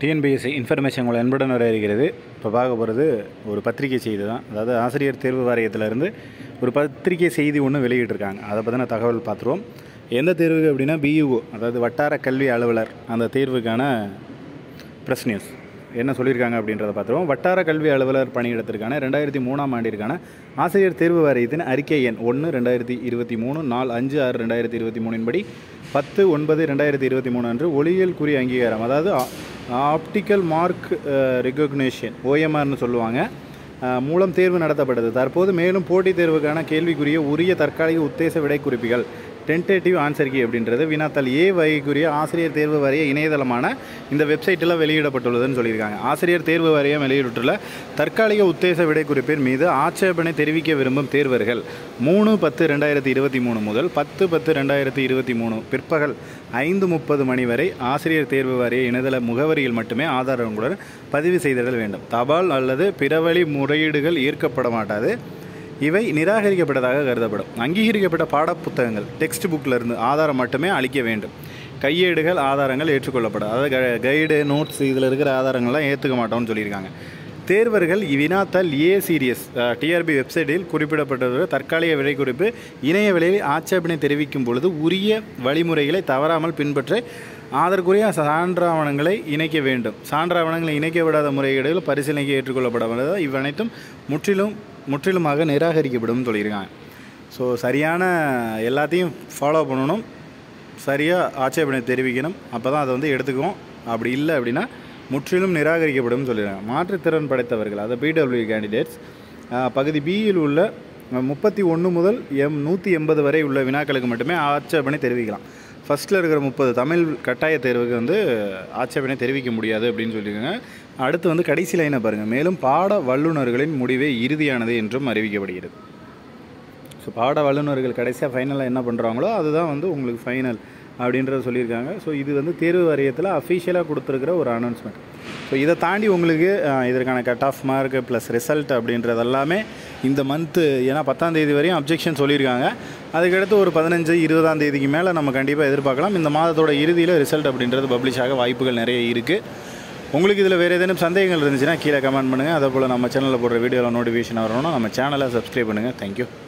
TNPSC information உங்களை அன்புடன் வர இருக்கிறது இப்போ பார்க்க போகிறது ஒரு பத்திரிகை செய்தி தான் அதாவது ஆசிரியர் தேர்வு வாரியத்திலேருந்து ஒரு பத்திரிகை செய்தி ஒன்று வெளியிட்டிருக்காங்க அதை பற்றின தகவல் பார்த்துருவோம் எந்த தேர்வுக்கு அப்படின்னா பியூஓ அதாவது வட்டார கல்வி அலுவலர் அந்த தேர்வுக்கான ப்ரெஸ் நியூஸ் என்ன சொல்லியிருக்காங்க அப்படின்றத பார்த்துருவோம் வட்டார கல்வி அலுவலர் பணியிடத்திற்கான ரெண்டாயிரத்தி மூணாம் ஆண்டிற்கான ஆசிரியர் தேர்வு வாரியத்தின் அறிக்கை எண் ஒன்று ரெண்டாயிரத்தி இருபத்தி மூணு நாலு அஞ்சு ஆறு ரெண்டாயிரத்தி இருபத்தி மூணின்படி பத்து ஒன்பது ரெண்டாயிரத்தி இருபத்தி மூணு அன்று ஒளியியல் குறி அங்கீகாரம் அதாவது ஆப்டிக்கல் மார்க் ரெகக்னேஷன் ஓஎம்ஆர்னு சொல்லுவாங்க அஹ், மூலம் தேர்வு நடத்தப்பட்டது தற்போது மேலும் போட்டித் தேர்வுக்கான கேள்விக்குரிய உரிய தற்காலிக உத்தேச விடை குறிப்புகள் டென்டேட்டிவ் ஆன்சர் கீ அப்படின்றது வினாத்தாள் ஏ வகைக்குரிய ஆசிரியர் தேர்வு வாரிய இணையதளமான இந்த வெப்சைட்டில் வெளியிடப்பட்டுள்ளதுன்னு சொல்லியிருக்காங்க ஆசிரியர் தேர்வு வாரியம் வெளியிட்டுள்ள தற்காலிக உத்தேச விடை குறிப்பின் மீது ஆட்சேபனை தெரிவிக்க விரும்பும் தேர்வர்கள் மூணு பத்து ரெண்டாயிரத்தி இருபத்தி மூணு முதல் பத்து பத்து ரெண்டாயிரத்தி இருபத்தி மூணு பிற்பகல் ஐந்து முப்பது மணி வரை ஆசிரியர் தேர்வு வாரிய இணையதள முகவரியில் மட்டுமே ஆதாரங்களுடன் பதிவு செய்திடல் வேண்டும் தபால் அல்லது பிறவழி முறையீடுகள் ஏற்கப்பட மாட்டாது இவை நிராகரிக்கப்பட்டதாக கருதப்படும் அங்கீகரிக்கப்பட்ட பாடப்புத்தகங்கள் டெக்ஸ்ட் புக்கில் இருந்து ஆதாரம் மட்டுமே அளிக்க வேண்டும் கையேடுகள் ஆதாரங்கள் ஏற்றுக்கொள்ளப்படும் அதாவது க- கைடு நோட்ஸ் இதில் இருக்கிற ஆதாரங்கள்லாம் ஏற்றுக்க மாட்டோம்னு சொல்லியிருக்காங்க தேர்வர்கள் வினாத்தால் ஏ சீரியஸ் டிஆர்பி வெப்சைட்டில் குறிப்பிடப்பட்ட தற்காலிக விலை குறிப்பு இணைய விலையில் ஆட்சேபனை தெரிவிக்கும் பொழுது உரிய வழிமுறைகளை தவறாமல் பின்பற்ற அதற்குரிய சான்றாவணங்களை இணைக்க வேண்டும் சான்றாவணங்களை இணைக்க விடாத முறைகேடுகள் பரிசீலனைக்கு ஏற்றுக்கொள்ளப்படாத இவ்வனைத்தும் முற்றிலும் முற்றிலுமாக நிராகரிக்கப்படும் சொல்லியிருக்காங்க ஸோ சரியான எல்லாத்தையும் ஃபாலோ பண்ணணும் சரியாக ஆட்சேபனை தெரிவிக்கணும் அப்போ தான் அதை வந்து எடுத்துக்குவோம் அப்படி இல்லை அப்படின்னா முற்றிலும் நிராகரிக்கப்படும் சொல்லிடுறாங்க மாற்றுத்திறன் படைத்தவர்கள் அதாவது பிடபிள்யூ கேண்டிடேட்ஸ் பகுதி பியில் உள்ள முப்பத்தி ஒன்று முதல் எம் நூற்றி எண்பது வரை உள்ள வினாக்களுக்கு மட்டுமே ஆட்சேபனை தெரிவிக்கலாம் ஃபஸ்ட்டில் இருக்கிற முப்பது தமிழ் கட்டாய தேர்வுக்கு வந்து ஆட்சேபனை தெரிவிக்க முடியாது அப்படின்னு சொல்லியிருக்காங்க அடுத்து வந்து கடைசி லைனை பாருங்கள் மேலும் பாட வல்லுநர்களின் முடிவே இறுதியானது என்றும் அறிவிக்கப்படுகிறது ஸோ பாட வல்லுநர்கள் கடைசியாக ஃபைனலாக என்ன பண்ணுறாங்களோ அதுதான் வந்து உங்களுக்கு ஃபைனல் அப்படின்றத சொல்லியிருக்காங்க ஸோ இது வந்து தேர்வு வாரியத்தில் அஃபிஷியலாக கொடுத்துருக்கிற ஒரு அனௌன்ஸ்மெண்ட் ஸோ இதை தாண்டி உங்களுக்கு அஹ், இதற்கான cut off mark plus result அப்படின்றது எல்லாமே இந்த மந்த்து ஏன்னா பத்தாம் தேதி வரையும் அப்ஜெக்ஷன் சொல்லியிருக்காங்க அதுக்கடுத்து ஒரு பதினஞ்சு இருபதாம் தேதிக்கு மேலே நம்ம கண்டிப்பாக எதிர்பார்க்கலாம் இந்த மாதத்தோட இறுதியில் ரிசல்ட் அப்படின்றது பப்ளிஷ் ஆக வாய்ப்புகள் நிறைய இருக்குது உங்களுக்கு இதில் வேறு ஏதேனும் சந்தேகங்கள் இருந்துச்சுன்னா கீழே கமெண்ட் பண்ணுங்கள் அதே போல் நம்ம சேனலில் போடுற வீடியோவில் நோட்டிஃபிகேஷன் வரணும்னா நம்ம சேனலை சப்ஸ்கிரைப் பண்ணுங்கள் தேங்க்யூ